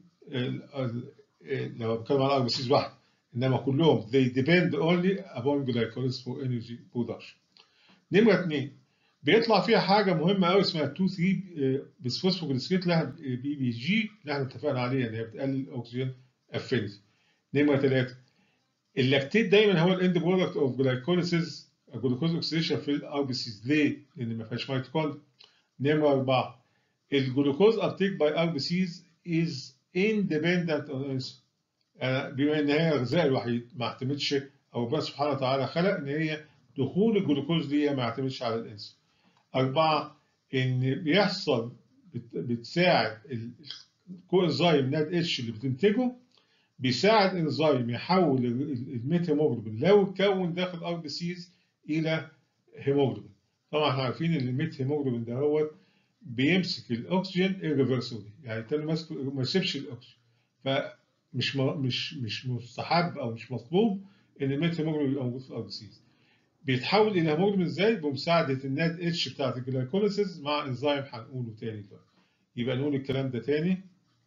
Speaker 1: لو بتكلم على الار بي سيز واحد انما كلهم they depend only upon glycolysis for energy production. نمرة اثنين بيطلع فيها حاجه مهمه قوي اسمها 2 3 بسفوسفوجليسريت لها بي بي جي اللي احنا اتفقنا عليها ان هي بتقلل الاكسجين افينيتي. نمره ثلاثه اللاكتيت دايما هو الاند برودكت اوف جلايكوليسيس جلوكوز اوكسيديشن في الار بي سيز ليه؟ لان ما فيهاش ميتوكوندريا. نمره اربعه الجلوكوز ابتيك باي ار بي سيز از اندبندنت اون انسولين. بما ان هي الغذاء الوحيد ما اعتمدش او ربنا سبحانه وتعالى خلق ان هي دخول الجلوكوز دي ما يعتمدش على الانسولين. أربعة إن بيحصل بتساعد الكوانزيم ناد اتش اللي بتنتجه بيساعد انزيم يحول الميت هيموجلوبين لو اتكون داخل ار بي سيز الى هيموجلوبين طبعا احنا عارفين ان الميت هيموجلوبين ده هو بيمسك الاكسجين irreversibly يعني التاني ماسكه ما يسيبش الاكسجين فمش مش مش مستحب او مش مطلوب ان الميت هيموجلوبين يبقى موجود في الار بي سيز بيتحول الى هيموجلوبين ازاي بمساعده الناد اتش بتاعت الجلايكوليسيس مع انزيم هنقوله تاني دلوقتي يبقى نقول الكلام ده تاني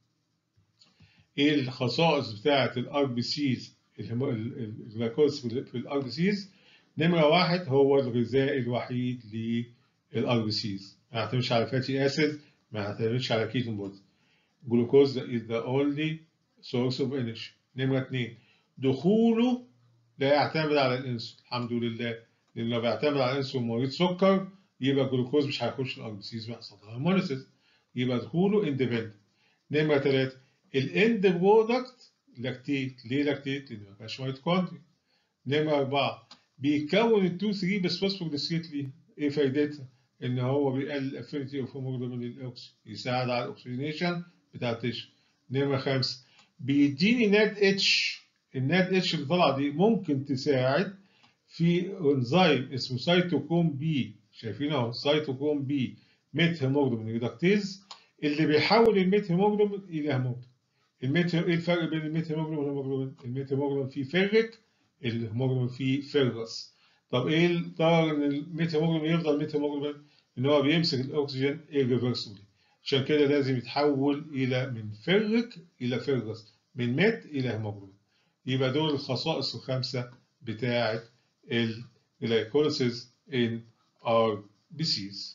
Speaker 1: ايه الخصائص بتاعه الار بي سيز الجلايكوليسيس في الار بي سيز نمره واحد هو الغذاء الوحيد للار بي سيز ما يعتمدش على فاتي اسيد ما يعتمدش على كيتون بودز جلوكوز is the only source of energy نمرة اتنين دخوله لا يعتمد على الانسولين الحمد لله لان لو بيعتمد على الانسولين مريض سكر يبقى الجلوكوز مش هيخش الار بي سيز ويحصل هرمونيسيس يبقى دخوله اندبندنت نمرة ثلاثة الاند برودكت لاكتيت ليه لاكتيت؟ لان ما فيهاش ميتوكوندريا نمرة أربعة بيكون ال 2 3 بس فوسفوجليسيريت ليه؟ ايه فايدتها؟ ان هو بيقلل الافينيتي اوف هيموجلوبين للاكسجين يساعد على الاكسجينيشن بتاع التشن نمرة خمسة بيديني ناد اتش الناد اتش اللي طالعه دي ممكن تساعد في انزيم اسمه سيتوكوم بي شايفين اهو سيتوكوم بي ميت هيموجلوبين ريدكتيز اللي بيحول الميت هيموجلوبين الى هيموجلوبين الميت ايه الفرق بين الميت هيموجلوبين والهيموجلوبين؟ الميت هيموجلوبين فيه فيريك الهيموجلوبين فيه فيرس طب ايه الضرر ان الميت هيموجلوبين يفضل ميت هيموجلوبين؟ ان هو بيمسك الاكسجين irreversibly عشان كده لازم يتحول الى من فيريك الى فيرس من ميت الى هيموجلوبين يبقى دول الخصائص الخمسه بتاعه الجلايكوليسيس ان ار بي سيز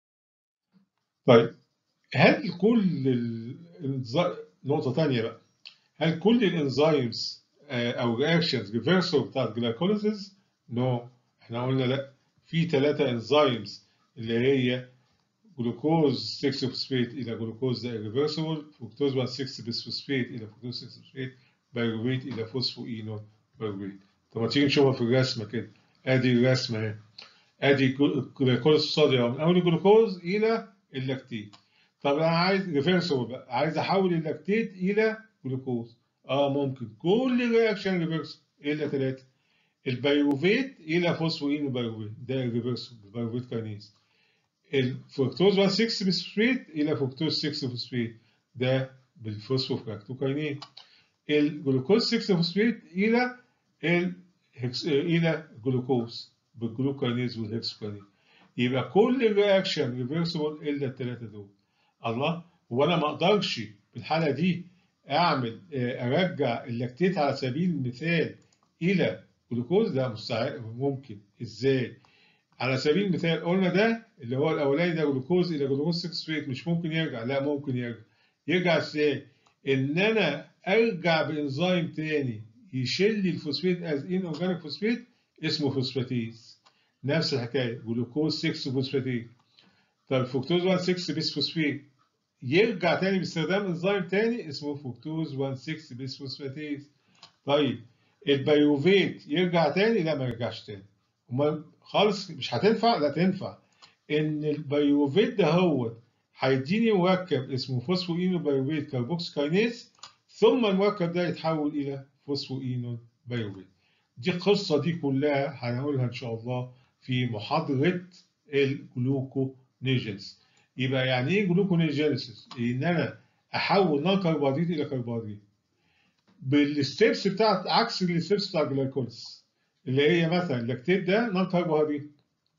Speaker 1: طيب هل كل الانزيم نقطة تانية بقى هل كل الانزيمز او رياكشنز ريفرسال بتاع الجلايكوليسيس؟ نو no. احنا قلنا لا في ثلاثة انزيمز اللي هي جلوكوز 6 فوسفيت الى جلوكوز ده irreversible فوكتوز 1 6 بسفوسفيت الى فوكتوز 6 فوسفيت بايروفيت الى فوسفو اينو بايروفيت طب ما تيجي نشوفها في الرسمة كده ادي الرسمة اهي ادي الجلوكوز الصادرة من اول الجلوكوز الى اللاكتيت طب انا عايز ريفرسبل بقى عايز احول اللاكتيت الى جلوكوز اه ممكن كل رياكشن ريفرسبل الا ثلاثه البيروفيت الى فوسفوين بايروفيت ده ريفرسبل بايروفيت كاينيز الفركتوز 1 6 بسفوسفيت الى فركتوز 6 فوسفيت ده بالفوسفوفراكتوكاينين الجلوكوز 6 فوسفيت الى الهكس الى جلوكوز بالجلوكاينيز والهكسوكاينين يبقى كل الرياكشن ريفرسبل الا الثلاثه دول الله هو انا ما اقدرش في الحاله دي اعمل ارجع اللاكتيت على سبيل المثال الى جلوكوز لا مستحيل ممكن ازاي على سبيل المثال قلنا ده اللي هو الاولاني ده جلوكوز الى جلوكوز 6 فوسفيت مش ممكن يرجع لا ممكن يرجع يرجع ازاي ان انا ارجع بانزيم تاني يشيل لي الفوسفيت از ان اورجانيك فوسفيت اسمه فوسفاتيز نفس الحكايه جلوكوز 6 فوسفاتيز طب الفركتوز 1 6 بسفوسفيت يرجع تاني باستخدام انزيم تاني اسمه فركتوز 1 6 بسفوسفاتيز طيب البيروفيت يرجع تاني لا ما يرجعش تاني امال خالص مش هتنفع لا تنفع ان البيروفيت ده هو هيديني مركب اسمه فوسفو اينو بيروفيت كاربوكس كاينيز ثم المركب ده يتحول الى فوسفو اينو بيروفيت دي القصه دي كلها هنقولها ان شاء الله في محاضره الجلوكونيجنس يبقى يعني ايه جلوكونيجينيسيس؟ ان انا احول نون كربوهيدرات الى كربوهيدرات بالستبس بتاعت عكس الستبس بتاع الجلايكوليس اللي هي مثلا اللاكتيت ده نون كربوهيدرات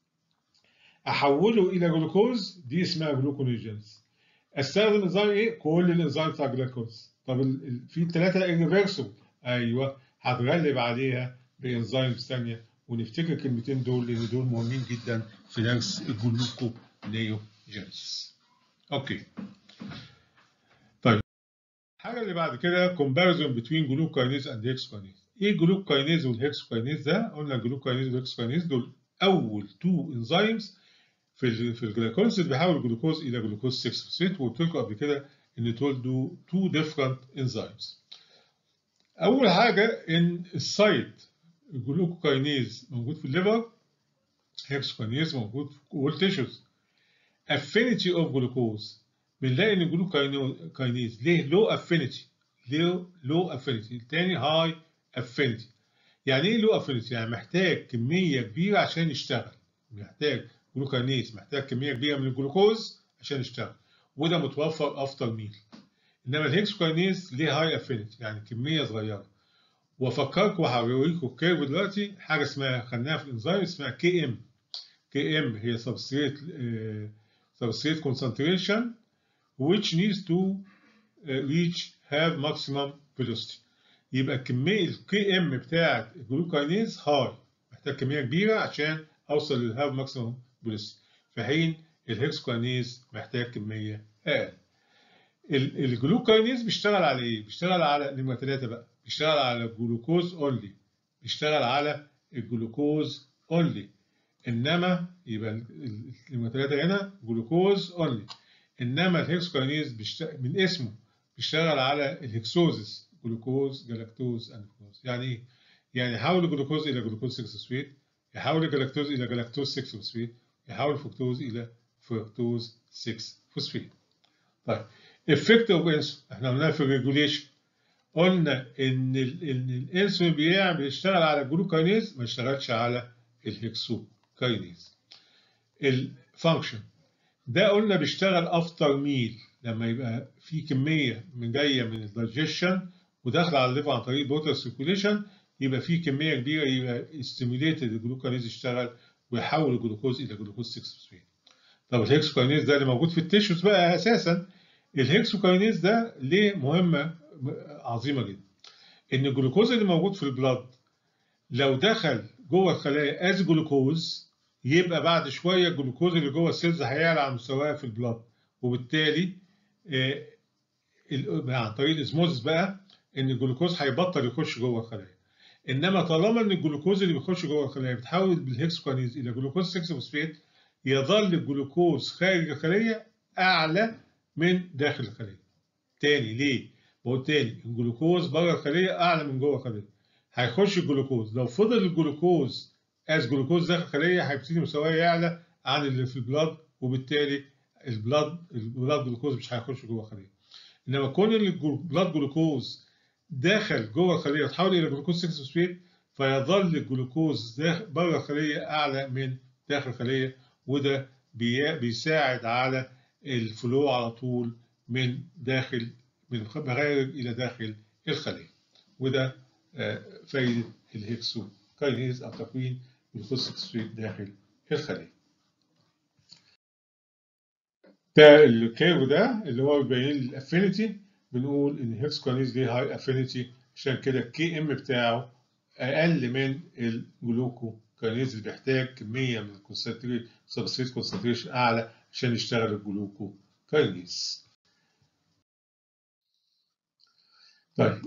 Speaker 1: احوله الى جلوكوز دي اسمها جلوكونيجينيسيس استخدم انزيم ايه؟ كل الانزيم بتاع الجلايكوليس طب في ثلاثه ريفرسبل ايوه هتغلب عليها بانزيمز ثانيه ونفتكر الكلمتين دول لان دول مهمين جدا في درس الجلوكونيوجينيسيس. اوكي. طيب الحاجه اللي بعد كده comparison between glucokinase and hexokinase. ايه الجلوكوكاينيز والهكسوكاينيز ده؟ قلنا الجلوكوكاينيز والهكسوكاينيز دول اول تو انزيمز في ال في الجلايكوليسيس بيحول الجلوكوز الى جلوكوز 6 فوسفيت وقلت لكم قبل كده ان دول دو تو ديفرنت انزيمز. اول حاجه ان السايت الجلوكوكاينيز موجود في الليفر هيكسوكاينيز موجود في كل تيشوز affinity of glucose بنلاقي ان الجلوكاينيز ليه لو افينيتي ليه لو افينيتي الثاني هاي افينيتي يعني ايه لو افينيتي يعني محتاج كميه كبيره عشان يشتغل محتاج جلوكانيز محتاج كميه كبيره من الجلوكوز عشان يشتغل وده متوفر افتر ميل انما الهكسوكاينيز ليه هاي افينيتي يعني كميه صغيره وافكركم وهوريكم الكيرف دلوقتي حاجه اسمها خدناها في الانزيم اسمها كي ام كي ام هي سبستريت سبستريت concentration which needs to reach have maximum velocity يبقى كميه الكي ام بتاعت الجلوكاينيز هاي محتاج كميه كبيره عشان اوصل للهاف ماكسيمم فيلوسيتي في حين الهكسوكاينيز محتاج كميه اقل الجلوكاينيز بيشتغل على ايه؟ بيشتغل على نمره ثلاثه بقى بيشتغل على الجلوكوز اونلي بيشتغل على الجلوكوز اونلي انما يبقى نمره ثلاثه هنا جلوكوز اونلي انما الهكسوكاينيز بيشتغل من اسمه بيشتغل على الهكسوزس جلوكوز جلاكتوز انفوز يعني ايه؟ يعني يحول الجلوكوز الى جلوكوز 6 فوسفيت يحول الجلاكتوز الى جلاكتوز 6 فوسفيت يحول الفركتوز الى فركتوز 6 فوسفيت طيب افكت اوف انسولين احنا قلناها في الريجوليشن قلنا ان ان الانسولين بيعمل بيشتغل على الجلوكاينيز ما يشتغلش على الهكسوكاينيز الفانكشن ده قلنا بيشتغل افتر ميل لما يبقى في كميه من جايه من الدايجيشن وداخله على الليفر عن طريق البوتر سيركوليشن يبقى في كميه كبيره يبقى ستيميوليتد الجلوكاينيز يشتغل ويحول الجلوكوز الى جلوكوز 6 فوسفيت طب الهكسوكاينيز ده اللي موجود في التيشوز بقى اساسا الهكسوكاينيز ده ليه مهمه عظيمه جدا ان الجلوكوز اللي موجود في البلاد لو دخل جوه الخلايا از جلوكوز يبقى بعد شويه الجلوكوز اللي جوه السيلز هيعلى عن مستواه في البلاد وبالتالي آه عن طريق الاسموزس بقى ان الجلوكوز هيبطل يخش جوه الخلايا انما طالما ان الجلوكوز اللي بيخش جوه الخلايا بيتحول بالهكسوكاينيز الى جلوكوز 6 فوسفيت يظل الجلوكوز خارج الخليه اعلى من داخل الخليه. تاني ليه؟ بقول تاني الجلوكوز بره الخليه اعلى من جوه الخليه. هيخش الجلوكوز لو فضل الجلوكوز از جلوكوز داخل الخليه هيبتدي مستواه يعلى عن اللي في البلاد وبالتالي البلاد البلاد جلوكوز مش هيخش جوه الخليه. انما كون البلاد جلوكوز داخل جوه الخليه وتحول الى جلوكوز 6 فوسفيت فيظل الجلوكوز بره الخليه اعلى من داخل الخليه وده بيساعد على الفلو على طول من داخل من مخارج الى داخل الخليه وده فايده الهكسوكاينيز او تكوين جلوكوز 6 فوسفيت داخل الخليه ده الكيرف ده اللي هو بيبين الافينيتي بنقول ان الهكسوكاينيز ليه هاي افينيتي عشان كده الكي ام بتاعه اقل من الجلوكوكاينيز اللي بيحتاج كميه من الكونسنتريت سبستريت كونسنتريشن اعلى عشان يشتغل الجلوكوكاينيز. طيب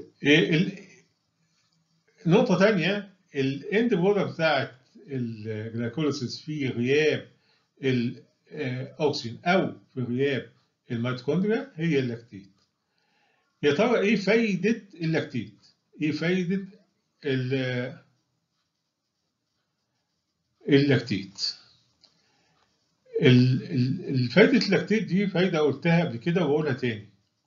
Speaker 1: نقطة تانية الاند برودكت بتاعت الجلايكوليسيس في غياب الاكسجين او في غياب الميتوكوندريا هي اللاكتيت. يا ترى ايه فايدة اللاكتيت؟ ايه فايدة اللاكتيت؟ الفايدة اللاكتيت دي فايدة قلتها قبل كده وبقولها تاني.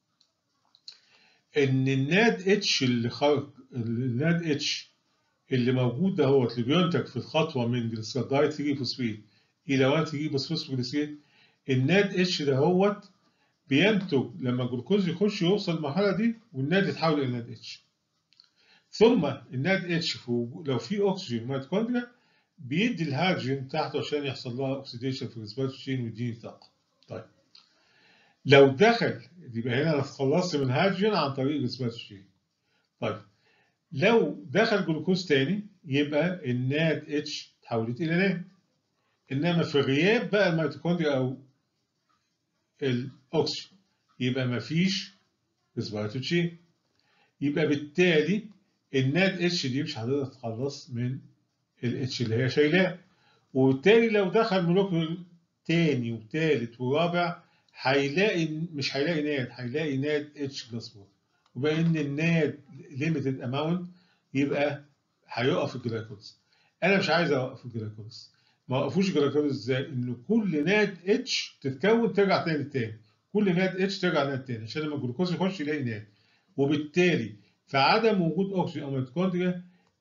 Speaker 1: ان الناد اتش اللي خارج الناد اتش اللي موجود دهوت اللي بينتج في الخطوة من جليسيرايد 3 فوسفيت إلى 1 3 فوسفوجليسيد الناد اتش دهوت بينتج لما الجلوكوز يخش يوصل المرحله دي والناد يتحول الى ناد اتش ثم الناد اتش لو في اكسجين ميتوكوندريا بيدي الهيدروجين بتاعته عشان يحصل لها اوكسيديشن في الريسبيراتوري تشين ويديني طاقه طيب لو دخل يبقى هنا انا خلصت من الهيدروجين عن طريق الريسبيراتوري تشين طيب لو دخل جلوكوز تاني يبقى الناد اتش اتحولت الى ناد انما في غياب بقى الميتوكوندريا او الاكسجين يبقى مفيش ريسبيراتوري تشين يبقى بالتالي الناد اتش دي مش هتقدر تتخلص من الاتش اللي هي شايلاه وبالتالي لو دخل مولكيول تاني وتالت ورابع هيلاقي مش هيلاقي ناد هيلاقي ناد اتش بلس 4 وبما ان الناد ليميتد اماونت يبقى هيقف الجلايكوليز انا مش عايز اوقف الجلايكوليز ما وقفوش الجلايكوليز ازاي؟ ان كل ناد اتش تتكون ترجع تاني تاني كل ناد اتش ترجع ناد تاني عشان لما الجلوكوز يخش يلاقي ناد وبالتالي في عدم وجود اكسجين او ميتوكوندريا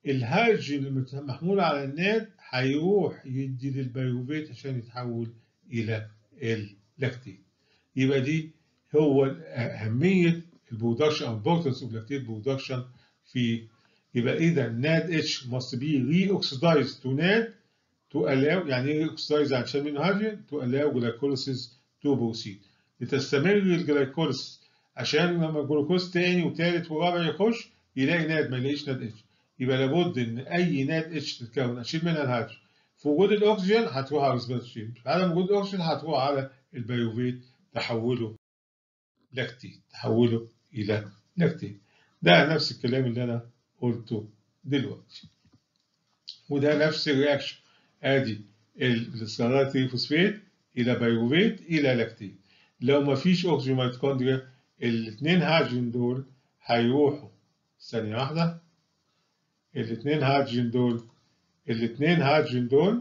Speaker 1: الهيدروجين المحمول على الناد هيروح يدي للبيروفيت عشان يتحول الى اللاكتيت يبقى دي هو اهميه البرودكشن او importance of lactate production في يبقى اذا ناد اتش must be reoxidized to NAD to allow يعني ايه reoxidize عشان منه هيدروجين to allow glycolysis to proceed لتستمر الجلايكوليسيس عشان لما الجلوكوز تاني وتالت ورابع يخش يلاقي ناد ما يلاقيش ناد اتش يبقى لابد ان اي ناد اتش تتكون اشيل منها الهيدروجين في وجود الاكسجين هتروح على الريسبيراتوري في عدم وجود الاكسجين هتروح على البيروفيت تحوله لاكتيت تحوله الى لاكتيت ده نفس الكلام اللي انا قلته دلوقتي وده نفس الرياكشن ادي السكرات فوسفات الى بيروفيت الى لاكتيت لو ما فيش اكسجين ميتوكوندريا الاثنين هيدروجين دول هيروحوا ثانية واحدة الاثنين هيدروجين دول الاثنين هيدروجين دول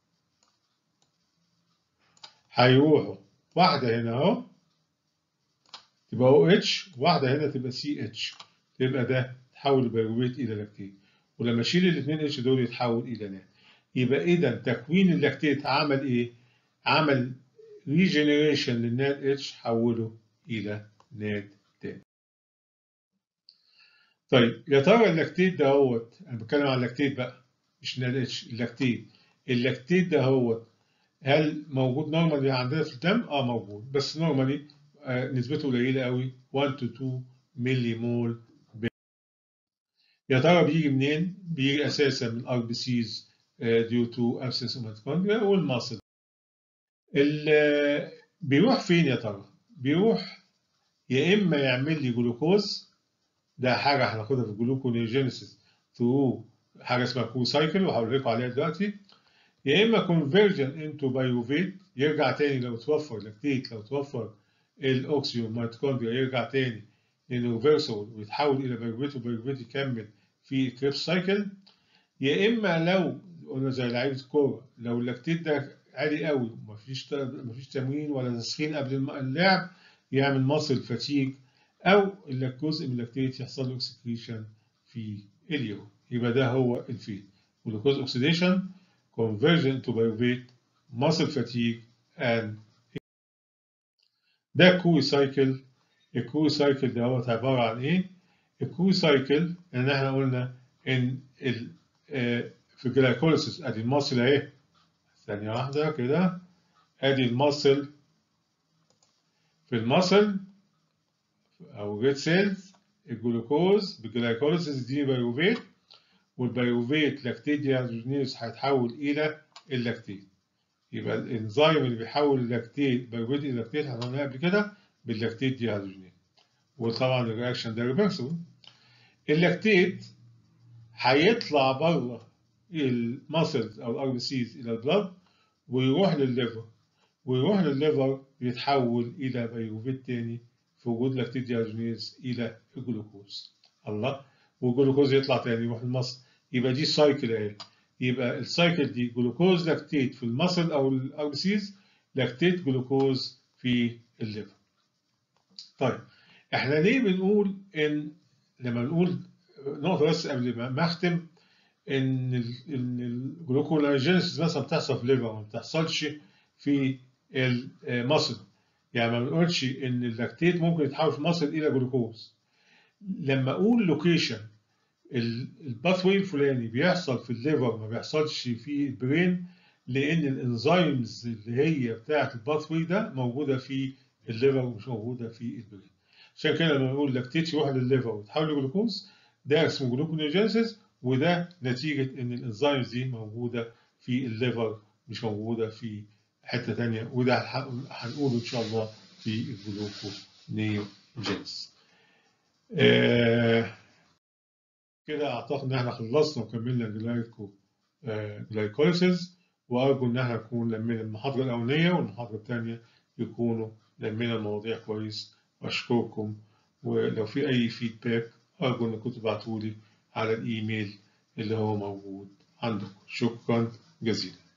Speaker 1: هيروحوا واحدة هنا اهو تبقى او اتش واحدة هنا تبقى سي اتش تبقى ده تحول البيروفيت إلى لاكتيت ولما اشيل الاثنين اتش دول يتحول إلى ناد يبقى إذا تكوين اللاكتيت عمل إيه؟ عمل ريجنريشن للناد اتش حوله إلى ناد تاني. طيب يا ترى اللاكتيت ده هوت انا بتكلم عن اللاكتيت بقى مش ناد اتش اللاكتيت اللاكتيت ده هوت هل موجود نورمالي عندنا في الدم؟ اه موجود بس نورمالي آه نسبته قليله قوي 1 to 2 ملي مول يا ترى بيجي منين؟ بيجي اساسا من ار بي سيز ديو تو ابسنس اوف ميتوكوندريا والماسل. بيروح فين يا ترى؟ بيروح يا اما يعمل لي جلوكوز ده حاجه هناخدها في الجلوكونيوجينيسيس ثرو حاجه اسمها كو سايكل وهقول لكم عليها دلوقتي يا اما كونفرجن انتو بايروفيت يرجع تاني لو توفر لاكتيت لو توفر الاوكسيوم ميتوكوندريا يرجع تاني للريفرسال ويتحول الى بايروفيت والبايروفيت يكمل في كريبس سايكل يا اما لو قلنا زي لعيبه الكوره لو اللاكتيت ده عالي قوي ومفيش مفيش تمرين ولا تسخين قبل اللعب يعمل ماسل فاتيج او جزء من اللاكتيت يحصل له اكسكريشن في اليوم يبقى ده هو الفيد جلوكوز اوكسيديشن conversion to pyruvate muscle fatigue and ده كوي سايكل الكوي سايكل ده هو عباره عن ايه؟ الكوي سايكل ان احنا قلنا ان ال في الجلايكوليسيس ادي المصل اهي ثانيه واحده كده ادي المصل في المصل او ريد سيلز الجلوكوز بالجلايكوليسيس دي بيروفيت والبيروفيت لاكتيت ديهيدروجينيز هيتحول الى اللاكتيت يبقى الانزيم اللي بيحول اللاكتيت بيروفيت الى لاكتيت احنا قلنا قبل كده باللاكتيت ديهيدروجينيز وطبعا الرياكشن ده ريفرسبل اللاكتيت هيطلع بره الماسلز او الار بي سيز الى البلد ويروح للليفر ويروح للليفر يتحول الى بيروفيت تاني في وجود لاكتيت ديهيدروجينيز الى الجلوكوز الله والجلوكوز يطلع تاني يروح المصل يبقى دي السايكل اهي يبقى السايكل دي جلوكوز لاكتيت في المصل او الار بي سيز لاكتيت جلوكوز في الليفر طيب احنا ليه بنقول ان لما بنقول نقطه بس قبل ما اختم ان ان الجلوكولايجينيسيس مثلا بتحصل في الليفر ما بتحصلش في المصل يعني ما بنقولش ان اللاكتيت ممكن يتحول في المصل الى جلوكوز لما اقول لوكيشن الباثوي الفلاني بيحصل في الليفر ما بيحصلش في البرين لان الانزيمز اللي هي بتاعه الباثوي ده موجوده في الليفر ومش موجوده في البرين عشان كده لما نقول لاكتيت يروح للليفر ويتحول لجلوكوز ده اسمه جلوكونيوجينيسيس وده نتيجه ان الانزيمز دي موجوده في الليفر مش موجوده في حته ثانيه وده هنقوله ان شاء الله في الجلوكونيوجينيسيس آه كده اعتقد ان احنا خلصنا وكملنا الجلايكو آه جلايكوليسيس وارجو ان احنا نكون لمينا المحاضره الاولانيه والمحاضره الثانيه يكونوا لمينا المواضيع كويس واشكركم ولو في اي فيدباك ارجو انكم تبعتوا لي على الايميل اللي هو موجود عندكم شكرا جزيلا